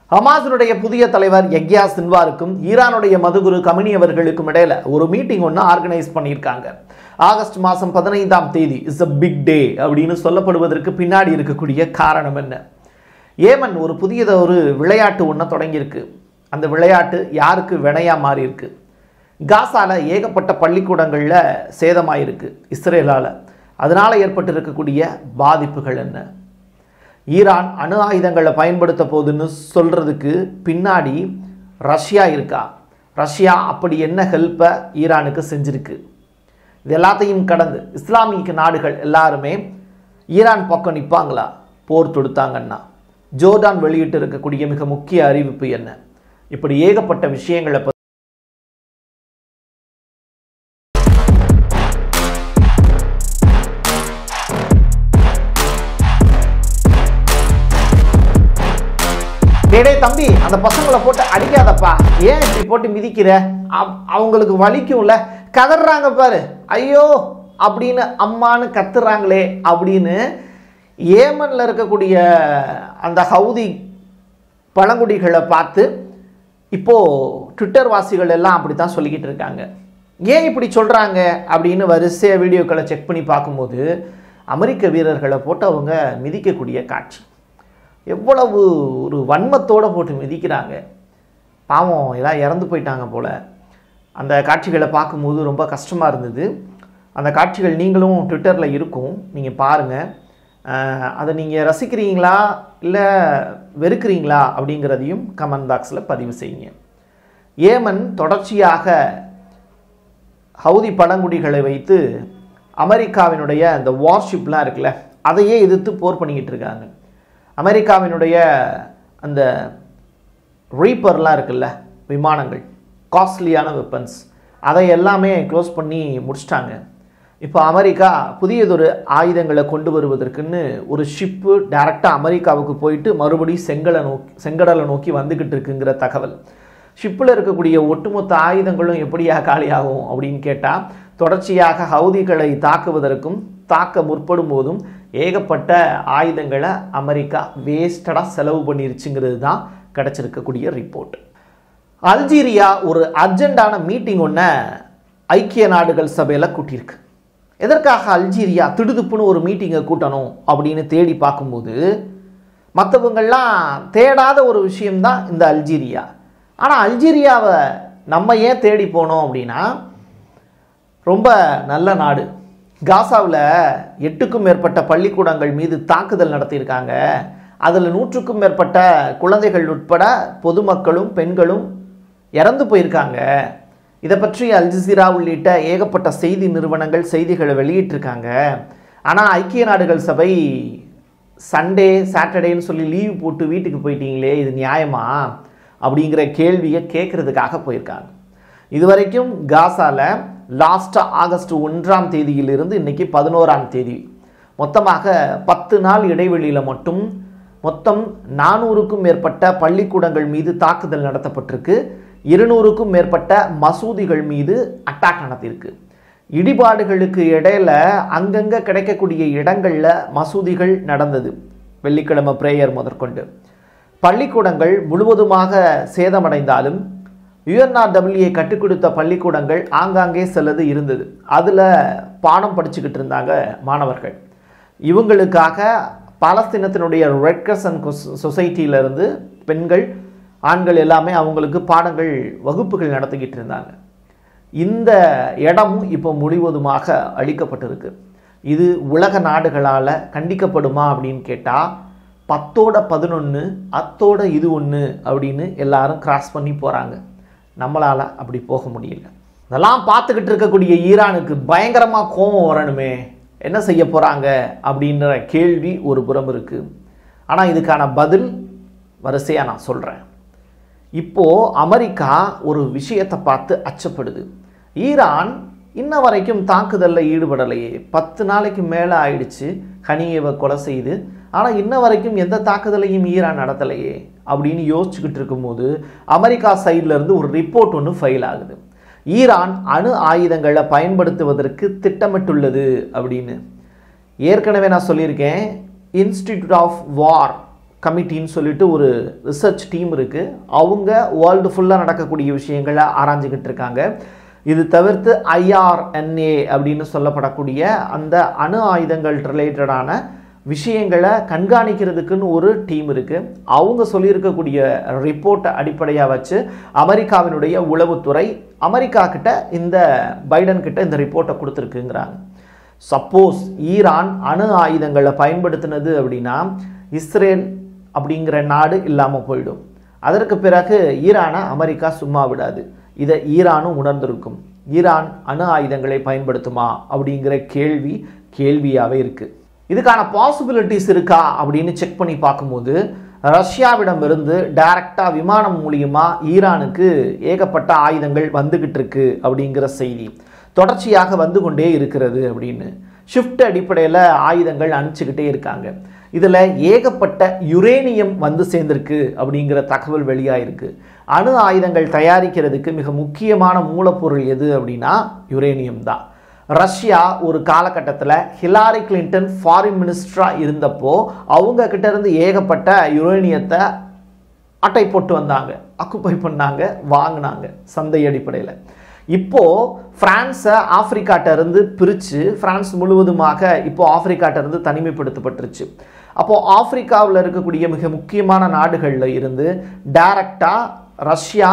ஹமாஸினுடைய புதிய தலைவர் யக்யா சின்வாருக்கும் ஈரானுடைய மதுகுரு கமினி அவர்களுக்கும் இடையில ஒரு மீட்டிங் ஒன்று ஆர்கனைஸ் பண்ணியிருக்காங்க ஆகஸ்ட் மாதம் பதினைந்தாம் தேதி இஸ் அ பிக் டே அப்படின்னு சொல்லப்படுவதற்கு பின்னாடி இருக்கக்கூடிய காரணம் என்ன ஏமன் ஒரு புதியத ஒரு விளையாட்டு ஒன்று தொடங்கியிருக்கு அந்த விளையாட்டு யாருக்கு வினையா மாறி இருக்கு காசால ஏகப்பட்ட பள்ளிக்கூடங்களில் சேதமாயிருக்கு இஸ்ரேலால் அதனால் ஏற்பட்டிருக்கக்கூடிய பாதிப்புகள் என்ன ஈரான் அணு ஆயுதங்களை பயன்படுத்த போகுதுன்னு சொல்கிறதுக்கு பின்னாடி ரஷ்யா இருக்கா ரஷ்யா அப்படி என்ன ஹெல்ப்பை ஈரானுக்கு செஞ்சிருக்கு இது எல்லாத்தையும் கடந்து இஸ்லாமிய நாடுகள் எல்லாருமே ஈரான் பக்கம் நிற்பாங்களா போர் தொடுத்தாங்கன்னா ஜோர்டான் வெளியிட்டு இருக்கக்கூடிய மிக முக்கிய அறிவிப்பு என்ன இப்படி ஏகப்பட்ட விஷயங்களை பத்தி டேய் டேய் தம்பி அந்த பசங்களை போட்டு அடிக்காதப்பா ஏன் இப்படி போட்டு மிதிக்கிற அவ்- அவங்களுக்கு வலிக்கும்ல கதறாங்க பாரு ஐயோ அப்படின்னு அம்மான்னு கத்துறாங்களே அப்படின்னு ஏமன்ல இருக்கக்கூடிய அந்த ஹவுதி பழங்குடிகளை பார்த்து இப்போ ட்விட்டர் வாசிகள் எல்லாம் அப்படி தான் சொல்லிக்கிட்டு இருக்காங்க ஏன் இப்படி சொல்கிறாங்க அப்படின்னு வரிசையாக வீடியோக்களை செக் பண்ணி பார்க்கும்போது அமெரிக்க வீரர்களை போட்டு அவங்க மிதிக்கக்கூடிய காட்சி எவ்வளவு ஒரு வன்மத்தோடு போட்டு மிதிக்கிறாங்க பாவம் எல்லாம் இறந்து போயிட்டாங்க போல் அந்த காட்சிகளை பார்க்கும்போது ரொம்ப கஷ்டமாக இருந்தது அந்த காட்சிகள் நீங்களும் ட்விட்டரில் இருக்கும் நீங்கள் பாருங்கள் அதை நீங்கள் ரசிக்கிறீங்களா இல்லை வெறுக்கிறீங்களா அப்படிங்கிறதையும் கமெண்ட் பாக்ஸில் பதிவு செய்யுங்க ஏமன் தொடர்ச்சியாக ஹவுதி பழங்குடிகளை வைத்து அமெரிக்காவினுடைய அந்த வார்ஷிப்லாம் இருக்குல்ல அதையே எதிர்த்து போர் பண்ணிக்கிட்டு இருக்காங்க அமெரிக்காவினுடைய அந்த ரீப்பர்லாம் இருக்குல்ல விமானங்கள் காஸ்ட்லியான வெப்பன்ஸ் அதை எல்லாமே க்ளோஸ் பண்ணி முடிச்சிட்டாங்க இப்போ அமெரிக்கா புதியதொரு ஆயுதங்களை கொண்டு வருவதற்குன்னு ஒரு ஷிப்பு டைரெக்டாக அமெரிக்காவுக்கு போயிட்டு மறுபடியும் செங்கலை நோக்கி செங்கடலை நோக்கி வந்துக்கிட்டு இருக்குங்கிற தகவல் ஷிப்பில் இருக்கக்கூடிய ஒட்டுமொத்த ஆயுதங்களும் எப்படியா காலியாகும் அப்படின்னு கேட்டால் தொடர்ச்சியாக ஹவுதிகளை தாக்குவதற்கும் தாக்க முற்படும் போதும் ஏகப்பட்ட ஆயுதங்களை அமெரிக்கா வேஸ்டடாக செலவு பண்ணிருச்சுங்கிறது தான் கிடச்சிருக்கக்கூடிய ரிப்போர்ட் அல்ஜீரியா ஒரு அர்ஜெண்டான மீட்டிங் ஒன்றை ஐக்கிய நாடுகள் சபையில் கூட்டியிருக்கு எதற்காக அல்ஜீரியா திடுதுப்புன்னு ஒரு மீட்டிங்கை கூட்டணும் அப்படின்னு தேடி பார்க்கும்போது மற்றவங்கள்லாம் தேடாத ஒரு விஷயம்தான் இந்த அல்ஜீரியா ஆனால் அல்ஜீரியாவை நம்ம ஏன் தேடி போனோம் அப்படின்னா ரொம்ப நல்ல நாடு காசாவில் எட்டுக்கும் மேற்பட்ட பள்ளிக்கூடங்கள் மீது தாக்குதல் நடத்தியிருக்காங்க அதில் நூற்றுக்கும் மேற்பட்ட குழந்தைகள் உட்பட பொதுமக்களும் பெண்களும் இறந்து போயிருக்காங்க இதை பற்றி அல்ஜசீரா உள்ளிட்ட ஏகப்பட்ட செய்தி நிறுவனங்கள் செய்திகளை வெளியிட்டிருக்காங்க ஆனால் ஐக்கிய நாடுகள் சபை சண்டே சாட்டர்டேன்னு சொல்லி லீவ் போட்டு வீட்டுக்கு போயிட்டீங்களே இது நியாயமா அப்படிங்கிற கேள்வியை கேட்குறதுக்காக போயிருக்காங்க இதுவரைக்கும் காசால லாஸ்ட்டாக ஆகஸ்ட் ஒன்றாம் தேதியிலிருந்து இன்னைக்கு பதினோராம் தேதி மொத்தமாக பத்து நாள் இடைவெளியில் மட்டும் மொத்தம் நானூறுக்கும் மேற்பட்ட பள்ளிக்கூடங்கள் மீது தாக்குதல் நடத்தப்பட்டிருக்கு இருநூறுக்கும் மேற்பட்ட மசூதிகள் மீது அட்டாக் நடத்தியிருக்கு இடிபாடுகளுக்கு இடையில அங்கங்கே கிடைக்கக்கூடிய இடங்களில் மசூதிகள் நடந்தது வெள்ளிக்கிழமை பிரேயர் முதற்கொண்டு பள்ளிக்கூடங்கள் முழுவதுமாக சேதமடைந்தாலும் யுஎன்ஆர்டபிள்யூஏ கற்றுக் கொடுத்த பள்ளிக்கூடங்கள் ஆங்காங்கே சிலது இருந்தது அதில் பாடம் படிச்சுக்கிட்டு இருந்தாங்க மாணவர்கள் இவங்களுக்காக பாலஸ்தீனத்தினுடைய ரெட் கிரசன் சொசைட்டியிலிருந்து பெண்கள் ஆண்கள் எல்லாமே அவங்களுக்கு பாடங்கள் வகுப்புகள் நடத்திக்கிட்டு இருந்தாங்க இந்த இடமும் இப்போ முழுவதுமாக அழிக்கப்பட்டிருக்கு இது உலக நாடுகளால் கண்டிக்கப்படுமா அப்படின்னு கேட்டால் பத்தோட பதினொன்று அத்தோட இது ஒன்று அப்படின்னு எல்லாரும் கிராஸ் பண்ணி போகிறாங்க நம்மளால் அப்படி போக முடியல இதெல்லாம் பார்த்துக்கிட்டு இருக்கக்கூடிய ஈரானுக்கு பயங்கரமாக கோபம் வரணுமே என்ன செய்ய போகிறாங்க அப்படின்ற கேள்வி ஒரு புறம் இருக்குது ஆனால் இதுக்கான பதில் வரிசையாக நான் சொல்கிறேன் இப்போது அமெரிக்கா ஒரு விஷயத்தை பார்த்து அச்சப்படுது ஈரான் இன்ன வரைக்கும் தாக்குதலில் ஈடுபடலையே பத்து நாளைக்கு மேலே ஆயிடுச்சு ஹனியேவை கொலை செய்து ஆனால் இன்ன வரைக்கும் எந்த தாக்குதலையும் ஈரான் நடத்தலையே அப்படின்னு யோசிச்சுக்கிட்டு இருக்கும்போது அமெரிக்கா சைடுல இருந்து ஒரு ரிப்போர்ட் ஒன்று ஃபைல் ஆகுது ஈரான் அணு ஆயுதங்களை பயன்படுத்துவதற்கு திட்டமிட்டுள்ளது அப்படின்னு ஏற்கனவே நான் சொல்லியிருக்கேன் இன்ஸ்டிடியூட் ஆஃப் வார் கமிட்டின்னு சொல்லிட்டு ஒரு ரிசர்ச் டீம் இருக்குது அவங்க வேர்ல்டு ஃபுல்லாக நடக்கக்கூடிய விஷயங்களை ஆராய்ஞ்சிக்கிட்டு இருக்காங்க இது தவிர்த்து ஐஆர்என்ஏ அப்படின்னு சொல்லப்படக்கூடிய அந்த அணு ஆயுதங்கள் ரிலேட்டடான விஷயங்களை கண்காணிக்கிறதுக்குன்னு ஒரு டீம் இருக்குது அவங்க சொல்லியிருக்கக்கூடிய ரிப்போர்ட்டை அடிப்படையாக வச்சு அமெரிக்காவினுடைய உளவுத்துறை அமெரிக்கா கிட்ட இந்த பைடன் கிட்ட இந்த ரிப்போர்ட்டை கொடுத்துருக்குங்கிறாங்க சப்போஸ் ஈரான் அணு ஆயுதங்களை பயன்படுத்தினது அப்படின்னா இஸ்ரேல் அப்படிங்கிற நாடு இல்லாமல் போயிடும் அதற்கு பிறகு ஈரானை அமெரிக்கா சும்மா விடாது இதை ஈரானும் உணர்ந்திருக்கும் ஈரான் அணு ஆயுதங்களை பயன்படுத்துமா அப்படிங்கிற கேள்வி கேள்வியாகவே இருக்குது இதுக்கான பாசிபிலிட்டிஸ் இருக்கா அப்படின்னு செக் பண்ணி பார்க்கும்போது ரஷ்யாவிடமிருந்து டைரக்டாக விமானம் மூலியமா ஈரானுக்கு ஏகப்பட்ட ஆயுதங்கள் வந்துகிட்டு இருக்கு அப்படிங்கிற செய்தி தொடர்ச்சியாக வந்து கொண்டே இருக்கிறது அப்படின்னு ஷிஃப்ட் அடிப்படையில் ஆயுதங்கள் அனுப்பிச்சுக்கிட்டே இருக்காங்க இதில் ஏகப்பட்ட யுரேனியம் வந்து சேர்ந்திருக்கு அப்படிங்கிற தகவல் வெளியாயிருக்கு அணு ஆயுதங்கள் தயாரிக்கிறதுக்கு மிக முக்கியமான மூலப்பொருள் எது அப்படின்னா யுரேனியம் தான் ரஷ்யா ஒரு காலகட்டத்தில் ஹிலாரி கிளின்டன் ஃபாரின் மினிஸ்டராக இருந்தப்போ அவங்க கிட்ட இருந்து ஏகப்பட்ட யுரேனியத்தை அட்டை போட்டு வந்தாங்க அக்குப்பை பண்ணாங்க வாங்கினாங்க சந்தை அடிப்படையில் இப்போ பிரான்ஸை ஆப்பிரிக்காட்ட இருந்து பிரித்து பிரான்ஸ் முழுவதுமாக இப்போ ஆப்பிரிக்காட்ட இருந்து தனிமைப்படுத்தப்பட்டுருச்சு அப்போ ஆப்பிரிக்காவில் இருக்கக்கூடிய மிக முக்கியமான நாடுகளில் இருந்து டைரக்டாக ரஷ்யா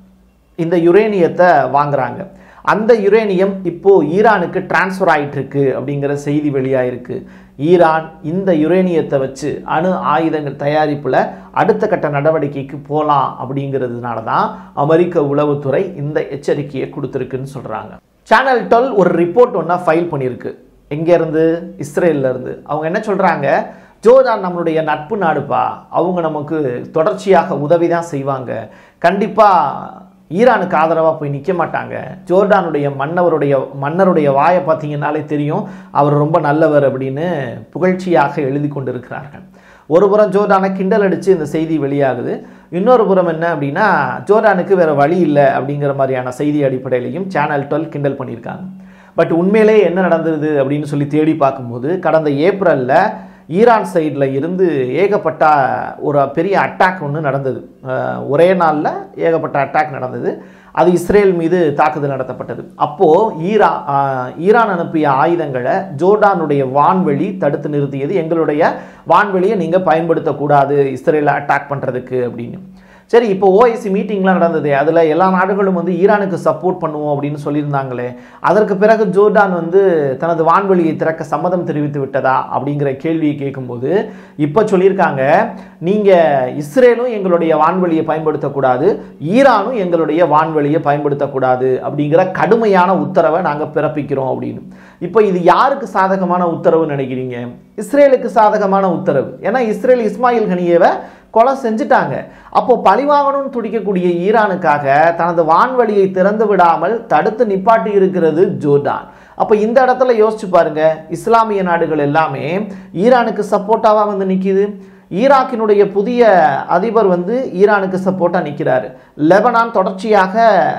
இந்த யுரேனியத்தை வாங்குறாங்க அந்த யுரேனியம் இப்போ ஈரானுக்கு டிரான்ஸ்ஃபர் ஆயிட்டு இருக்கு அப்படிங்கிற செய்தி வெளியாயிருக்கு ஈரான் இந்த யுரேனியத்தை வச்சு அணு ஆயுதங்கள் தயாரிப்பில் அடுத்த கட்ட நடவடிக்கைக்கு போகலாம் அப்படிங்கிறதுனால தான் அமெரிக்க உளவுத்துறை இந்த எச்சரிக்கையை கொடுத்துருக்குன்னு சொல்கிறாங்க சேனல் டுவெல் ஒரு ரிப்போர்ட் ஒன்றா ஃபைல் பண்ணியிருக்கு எங்கேருந்து இஸ்ரேல்ல இருந்து அவங்க என்ன சொல்கிறாங்க ஜோர்டான் நம்மளுடைய நட்பு நாடுப்பா அவங்க நமக்கு தொடர்ச்சியாக உதவி தான் செய்வாங்க கண்டிப்பாக ஈரானுக்கு ஆதரவாக போய் நிற்க மாட்டாங்க ஜோர்டானுடைய மன்னவருடைய மன்னருடைய வாயை பார்த்தீங்கன்னாலே தெரியும் அவர் ரொம்ப நல்லவர் அப்படின்னு புகழ்ச்சியாக எழுதி கொண்டிருக்கிறார்கள் ஒரு புறம் ஜோர்டானை கிண்டல் அடித்து இந்த செய்தி வெளியாகுது இன்னொரு புறம் என்ன அப்படின்னா ஜோர்டானுக்கு வேறு வழி இல்லை அப்படிங்கிற மாதிரியான செய்தி அடிப்படையிலையும் சேனல் டுவெல் கிண்டல் பண்ணியிருக்காங்க பட் உண்மையிலே என்ன நடந்தது அப்படின்னு சொல்லி தேடி பார்க்கும்போது கடந்த ஏப்ரலில் ஈரான் சைடில் இருந்து ஏகப்பட்ட ஒரு பெரிய அட்டாக் ஒன்று நடந்தது அஹ் ஒரே நாளில் ஏகப்பட்ட அட்டாக் நடந்தது அது இஸ்ரேல் மீது தாக்குதல் நடத்தப்பட்டது அப்போது ஈரா அஹ் ஈரான் அனுப்பிய ஆயுதங்களை ஜோர்டானுடைய வான்வெளி தடுத்து நிறுத்தியது எங்களுடைய வான்வெளியை நீங்கள் பயன்படுத்தக்கூடாது இஸ்ரேலை அட்டாக் பண்ணுறதுக்கு அப்படின்னு சரி இப்போ ஓஐசி மீட்டிங்லாம் நடந்தது அதில் எல்லா நாடுகளும் வந்து ஈரானுக்கு சப்போர்ட் பண்ணுவோம் அப்படின்னு சொல்லியிருந்தாங்களே அதற்கு பிறகு ஜோர்டான் வந்து தனது வான்வெளியை திறக்க சம்மதம் தெரிவித்து விட்டதா அப்படிங்கிற கேள்வியை கேட்கும்போது இப்போ சொல்லியிருக்காங்க நீங்கள் இஸ்ரேலும் எங்களுடைய வான்வெளியை பயன்படுத்தக்கூடாது ஈரானும் எங்களுடைய வான்வெளியை பயன்படுத்தக்கூடாது அப்படிங்கிற கடுமையான உத்தரவை நாங்கள் பிறப்பிக்கிறோம் அப்படின்னு இப்போ இது யாருக்கு சாதகமான உத்தரவு நினைக்கிறீங்க இஸ்ரேலுக்கு சாதகமான உத்தரவு ஏன்னா இஸ்ரேல் இஸ்மாயில் கனியவை கொலை செஞ்சுட்டாங்க அப்போ பழிவாங்கணும்னு துடிக்கக்கூடிய ஈரானுக்காக தனது வான்வழியை திறந்து விடாமல் தடுத்து நிப்பாட்டி இருக்கிறது ஜோர்டான் அப்போ இந்த இடத்துல யோசிச்சு பாருங்க இஸ்லாமிய நாடுகள் எல்லாமே ஈரானுக்கு சப்போர்ட்டாவாக வந்து நிற்கிது ஈராக்கினுடைய புதிய அதிபர் வந்து ஈரானுக்கு சப்போர்ட்டாக நிற்கிறாரு லெபனான் தொடர்ச்சியாக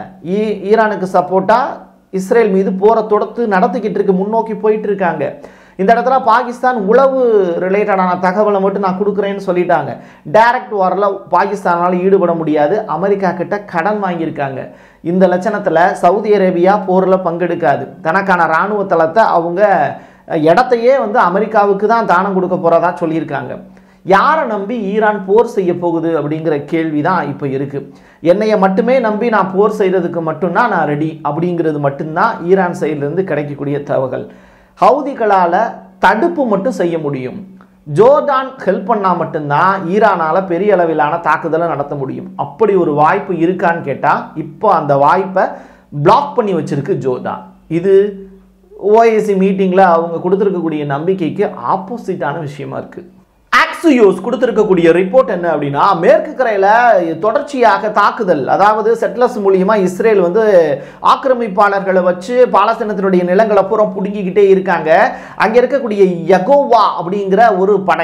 ஈ ஈரானுக்கு சப்போர்ட்டாக இஸ்ரேல் மீது போரை தொடர்த்து நடத்திக்கிட்டு இருக்கு முன்னோக்கி போயிட்டு இருக்காங்க இந்த இடத்துல பாகிஸ்தான் உளவு ரிலேட்டடான தகவலை மட்டும் நான் கொடுக்குறேன்னு சொல்லிட்டாங்க டைரக்ட் வாரில் பாகிஸ்தானால் ஈடுபட முடியாது அமெரிக்கா கிட்ட கடன் வாங்கியிருக்காங்க இந்த லட்சணத்தில் சவுதி அரேபியா போரில் பங்கெடுக்காது தனக்கான இராணுவ தளத்தை அவங்க இடத்தையே வந்து அமெரிக்காவுக்கு தான் தானம் கொடுக்க போகிறதா சொல்லியிருக்காங்க யாரை நம்பி ஈரான் போர் செய்ய போகுது அப்படிங்கிற கேள்வி தான் இப்போ இருக்கு என்னைய மட்டுமே நம்பி நான் போர் செய்கிறதுக்கு மட்டும்தான் நான் ரெடி அப்படிங்கிறது மட்டும்தான் ஈரான் சைட்லேருந்து கிடைக்கக்கூடிய தகவல் ஹவுதிகளால் தடுப்பு மட்டும் செய்ய முடியும் ஜோர்டான் ஹெல்ப் பண்ணால் மட்டும்தான் ஈரானால் பெரிய அளவிலான தாக்குதலை நடத்த முடியும் அப்படி ஒரு வாய்ப்பு இருக்கான்னு கேட்டால் இப்போ அந்த வாய்ப்பை பிளாக் பண்ணி வச்சிருக்கு ஜோர்டான் இது ஓஐசி மீட்டிங்கில் அவங்க கொடுத்துருக்கக்கூடிய நம்பிக்கைக்கு ஆப்போசிட்டான விஷயமா இருக்குது ஆக்சியோஸ் கொடுத்திருக்கக்கூடிய ரிப்போர்ட் என்ன அப்படின்னா மேற்கு கரையில் தொடர்ச்சியாக தாக்குதல் அதாவது செட்லர்ஸ் மூலியமா இஸ்ரேல் வந்து ஆக்கிரமிப்பாளர்களை வச்சு பாலஸ்தீனத்தினுடைய நிலங்களை பூரா பிடுங்கிக்கிட்டே இருக்காங்க அங்கே இருக்கக்கூடிய யகோவா அப்படிங்கிற ஒரு படை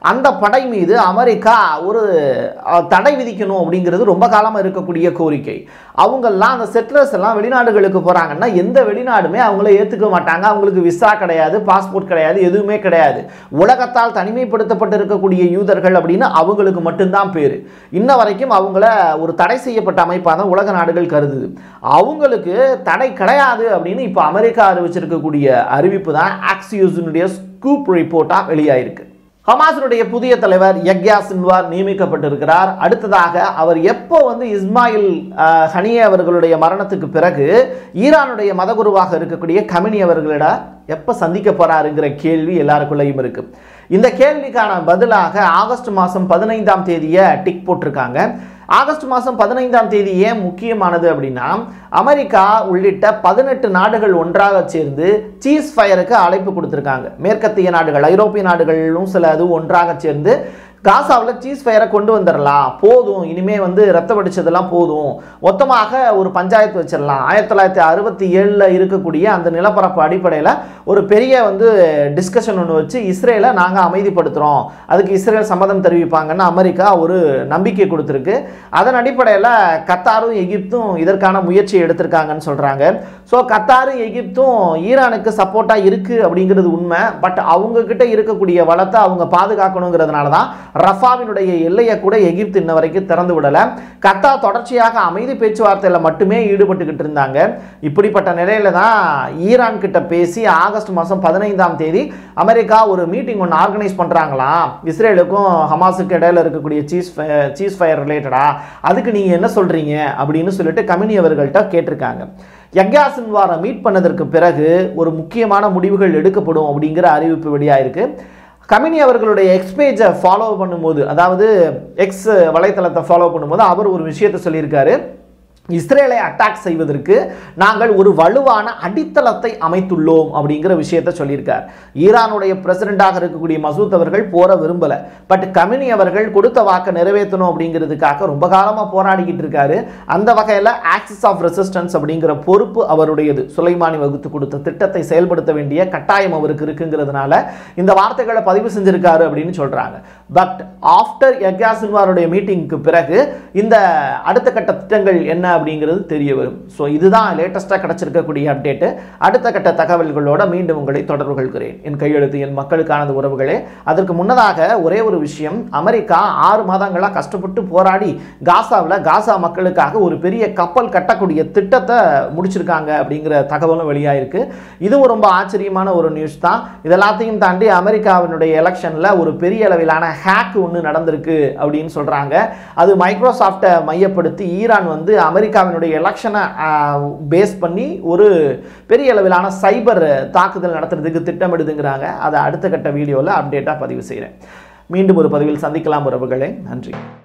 அந்த படை மீது அமெரிக்கா ஒரு அஹ், தடை விதிக்கணும் அப்படிங்கிறது ரொம்ப காலமாக இருக்கக்கூடிய கோரிக்கை அவங்கெல்லாம் அந்த செட்டிலர்ஸ் எல்லாம் வெளிநாடுகளுக்கு போகிறாங்கன்னா எந்த வெளிநாடுமே அவங்கள ஏற்றுக்க மாட்டாங்க அவங்களுக்கு விசா கிடையாது பாஸ்போர்ட் கிடையாது எதுவுமே கிடையாது உலகத்தால் தனிமைப்படுத்தப்பட்டு இருக்கக்கூடிய யூதர்கள் அப்படின்னு அவங்களுக்கு மட்டும்தான் பேர் இன்ன வரைக்கும் அவங்கள ஒரு தடை செய்யப்பட்ட அமைப்பாக தான் உலக நாடுகள் கருதுது அவங்களுக்கு தடை கிடையாது அப்படின்னு இப்போ அமெரிக்கா அறிவிச்சிருக்கக்கூடிய அறிவிப்பு தான் ஆக்சியூஸினுடைய ஸ்கூப் ரிப்போர்ட்டாக வெளியாயிருக்கு ஹமாஸினுடைய புதிய தலைவர் யக்யா சின்வார் நியமிக்கப்பட்டிருக்கிறார் அடுத்ததாக அவர் எப்போ வந்து இஸ்மாயில் அஹ், ஹனியே அவர்களுடைய மரணத்துக்கு பிறகு ஈரானுடைய மதகுருவாக இருக்கக்கூடிய கமினி அவர்களிட எப்போ சந்திக்க போறாருங்கிற கேள்வி எல்லாருக்குள்ளேயும் இருக்கு இந்த கேள்விக்கான பதிலாக ஆகஸ்ட் மாதம் பதினைந்தாம் தேதியை டிக் போட்டிருக்காங்க ஆகஸ்ட் மாதம் பதினைந்தாம் தேதி ஏன் முக்கியமானது அப்படின்னா அமெரிக்கா உள்ளிட்ட பதினெட்டு நாடுகள் ஒன்றாக சேர்ந்து சீஸ் ஃபயருக்கு அழைப்பு கொடுத்துருக்காங்க மேற்கத்திய நாடுகள் ஐரோப்பிய நாடுகளும் சில அது ஒன்றாக சேர்ந்து காசாவில் சீஸ் ஃபயரை கொண்டு வந்துடலாம் போதும் இனிமே வந்து ரத்த வடிச்சதெல்லாம் போதும் மொத்தமாக ஒரு பஞ்சாயத்து வச்சிடலாம் ஆயிரத்தி தொள்ளாயிரத்தி அறுபத்தி ஏழில் இருக்கக்கூடிய அந்த நிலப்பரப்பு அடிப்படையில் ஒரு பெரிய வந்து டிஸ்கஷன் ஒன்று வச்சு இஸ்ரேலை நாங்கள் அமைதிப்படுத்துகிறோம் அதுக்கு இஸ்ரேல் சம்மதம் தெரிவிப்பாங்கன்னு அமெரிக்கா ஒரு நம்பிக்கை கொடுத்துருக்கு அதன் அடிப்படையில் கத்தாரும் எகிப்தும் இதற்கான முயற்சி எடுத்திருக்காங்கன்னு சொல்கிறாங்க ஸோ கத்தாரும் எகிப்தும் ஈரானுக்கு சப்போர்ட்டாக இருக்குது அப்படிங்கிறது உண்மை பட் அவங்க கிட்ட இருக்கக்கூடிய வளத்தை அவங்க பாதுகாக்கணுங்கிறதுனால தான் ரஃபாவினுடைய எல்லையை கூட எகிப்து இன்ன வரைக்கும் திறந்து விடலை கத்தா தொடர்ச்சியாக அமைதி பேச்சுவார்த்தையில் மட்டுமே ஈடுபட்டுக்கிட்டு இருந்தாங்க இப்படிப்பட்ட நிலையில தான் ஈரான் கிட்ட பேசி ஆகஸ்ட் மாதம் பதினைந்தாம் தேதி அமெரிக்கா ஒரு மீட்டிங் ஒன்று ஆர்கனைஸ் பண்ணுறாங்களாம் இஸ்ரேலுக்கும் ஹமாஸுக்கு இடையில இருக்கக்கூடிய சீஸ் சீஸ் ஃபயர் ரிலேட்டடா அதுக்கு நீங்கள் என்ன சொல்கிறீங்க அப்படின்னு சொல்லிட்டு கமினி அவர்கள்ட்ட கேட்டிருக்காங்க யக்யா சின்வாரை மீட் பண்ணதற்கு பிறகு ஒரு முக்கியமான முடிவுகள் எடுக்கப்படும் அப்படிங்கிற அறிவிப்பு வெளியாயிருக்கு கமினி அவர்களுடைய எக்ஸ் பேஜை ஃபாலோ பண்ணும்போது அதாவது எக்ஸ் வலைத்தளத்தை ஃபாலோ பண்ணும்போது அவர் ஒரு விஷயத்தை சொல்லியிருக்காரு இஸ்ரேலை அட்டாக் செய்வதற்கு நாங்கள் ஒரு வலுவான அடித்தளத்தை அமைத்துள்ளோம் அப்படிங்கிற விஷயத்தை சொல்லியிருக்கார் ஈரானுடைய பிரசிடெண்டாக இருக்கக்கூடிய மசூத் அவர்கள் போற விரும்பல பட் கமினி அவர்கள் கொடுத்த வாக்கை நிறைவேற்றணும் அப்படிங்கிறதுக்காக ரொம்ப காலமாக போராடிக்கிட்டு இருக்காரு அந்த வகையில் ஆக்சிஸ் ஆஃப் ரெசிஸ்டன்ஸ் அப்படிங்கிற பொறுப்பு அவருடையது சுலைமானி வகுத்து கொடுத்த திட்டத்தை செயல்படுத்த வேண்டிய கட்டாயம் அவருக்கு இருக்குங்கிறதுனால இந்த வார்த்தைகளை பதிவு செஞ்சிருக்காரு அப்படின்னு சொல்றாங்க பட் ஆஃப்டர் யக்யா சின்வாருடைய மீட்டிங்க்கு பிறகு இந்த அடுத்த கட்ட திட்டங்கள் என்ன அப்படிங்கிறது தெரிய வரும் ஸோ இதுதான் லேட்டஸ்ட்டாக கிடச்சிருக்கக்கூடிய அப்டேட்டு அடுத்த கட்ட தகவல்களோட மீண்டும் உங்களை தொடர்பு கொள்கிறேன் என் கையெழுத்து என் மக்களுக்கானது உறவுகளே அதற்கு முன்னதாக ஒரே ஒரு விஷயம் அமெரிக்கா ஆறு மாதங்களாக கஷ்டப்பட்டு போராடி காசாவில் காசா மக்களுக்காக ஒரு பெரிய கப்பல் கட்டக்கூடிய திட்டத்தை முடிச்சிருக்காங்க அப்படிங்கிற தகவலும் வெளியாயிருக்கு இதுவும் ரொம்ப ஆச்சரியமான ஒரு நியூஸ் தான் இதெல்லாத்தையும் தாண்டி அமெரிக்காவினுடைய எலெக்ஷனில் ஒரு பெரிய அளவிலான ஹேக் ஒன்று நடந்திருக்கு அப்படின்னு சொல்கிறாங்க அது மைக்ரோசாஃப்டை மையப்படுத்தி ஈரான் வந்து அமெரிக்காவினுடைய எலெக்ஷனை பேஸ் பண்ணி ஒரு பெரிய அளவிலான சைபர் தாக்குதல் நடத்துறதுக்கு திட்டமிடுதுங்கிறாங்க அதை அடுத்த கட்ட வீடியோவில் அப்டேட்டாக பதிவு செய்கிறேன் மீண்டும் ஒரு பதிவில் சந்திக்கலாம் உறவுகளே நன்றி